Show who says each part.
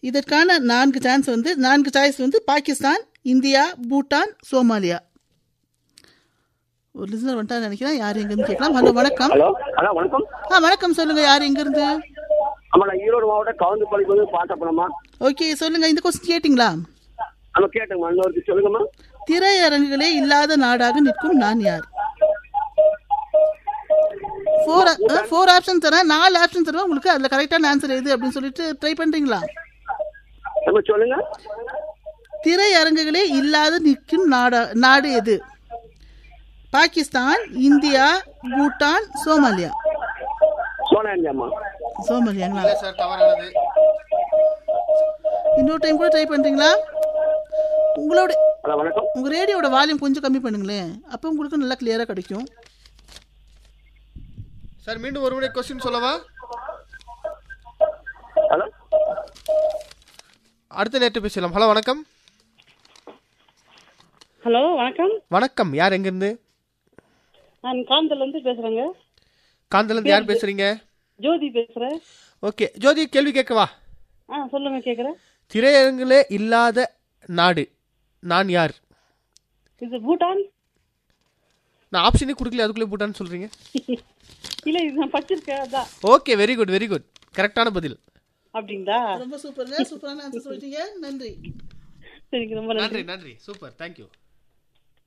Speaker 1: இதற்கான நான்கு சான்ஸ் வந்து நான்கு சாய்ஸ் வந்து பாகிஸ்தான் இந்தியா பூட்டான் சோமாலியா ஒரு லிசனர் வந்துட்டா நினைக்கிறேன் யார் எங்கேருந்து கேட்கலாம் ஹலோ வணக்கம்
Speaker 2: ஹலோ ஹலோ வணக்கம்
Speaker 1: ஆ வணக்கம் சொல்லுங்க யார் எங்கிருந்து
Speaker 2: ஆமா நான் ஈரோடு மாவட்டம் கவுந்தப்பாளைக்கு வந்து பார்த்தப்பணமா
Speaker 1: ஓகே சொல்லுங்க இந்த கொஸ்டின் கேட்டிங்களா
Speaker 2: ஆமா கேட்டேங்கம்மா இன்னொரு சொல்லுங்கம்மா
Speaker 1: திரையரங்குகளே இல்லாத நாடாக நிற்கும் நான் யார் ஃபோர் ஃபோர் ஆப்ஷன் தரேன் நாலு ஆப்ஷன் தருவேன் உங்களுக்கு அதில் கரெக்டான ஆன்சர் எது அப்படின்னு சொல்லிட்டு ட்ரை பண்ணுறீங்களா
Speaker 2: நம்ம சொல்லுங்க
Speaker 1: திரையரங்குகளே இல்லாத நிற்கும் நாடா நாடு எது பாகிஸ்தான் இந்தியா பூட்டான் சோமாலியா
Speaker 2: சோனாண்டியாம்மா
Speaker 1: சோமாலியாங்களா
Speaker 3: இல்லை சார் தவறானது
Speaker 1: இன்னொரு டைம் கூட ட்ரை பண்ணுறீங்களா உங்களோட
Speaker 2: ஹலோ வணக்கம்
Speaker 1: உங்கள் ரேடியோட வால்யூம் கொஞ்சம் கம்மி பண்ணுங்களேன் அப்போ உங்களுக்கு நல்லா கிளியராக கிடைக்கும்
Speaker 3: சார் மீண்டும் ஒரு முறை கொஸ்டின் சொல்லவா
Speaker 2: ஹலோ
Speaker 3: அடுத்த நேற்று பேசலாம் ஹலோ வணக்கம்
Speaker 4: ஹலோ வணக்கம்
Speaker 3: வணக்கம் யார் எங்கேருந்து
Speaker 4: நான் காந்தல்ல இருந்து பேசுறேங்க
Speaker 3: காந்தலேருந்து யார் பேசுறீங்க
Speaker 4: ஜோதி பேசுறேன்
Speaker 3: ஓகே ஜோதி கேள்வி கேட்கவா
Speaker 4: ஆ சொல்லுங்க கேக்குறேன்
Speaker 3: திரையரங்கிலே இல்லாத நாடு நான் யார்
Speaker 4: இது பூட்டான்
Speaker 3: நான் ஆப்ஷனே கொடுக்கல அதுக்குள்ளே பூட்டான்னு சொல்றீங்க
Speaker 4: இல்ல இது நான் படிச்சிருக்கேன் அதான்
Speaker 3: okay very good very good கரெக்டான பதில்
Speaker 4: அப்படிங்களா
Speaker 1: ரொம்ப சூப்பருங்க சூப்பரான ஆன்சர் சொல்லிட்டீங்க நன்றி
Speaker 4: சரிங்க ரொம்ப நன்றி
Speaker 3: நன்றி நன்றி சூப்பர் தேங்க்யூ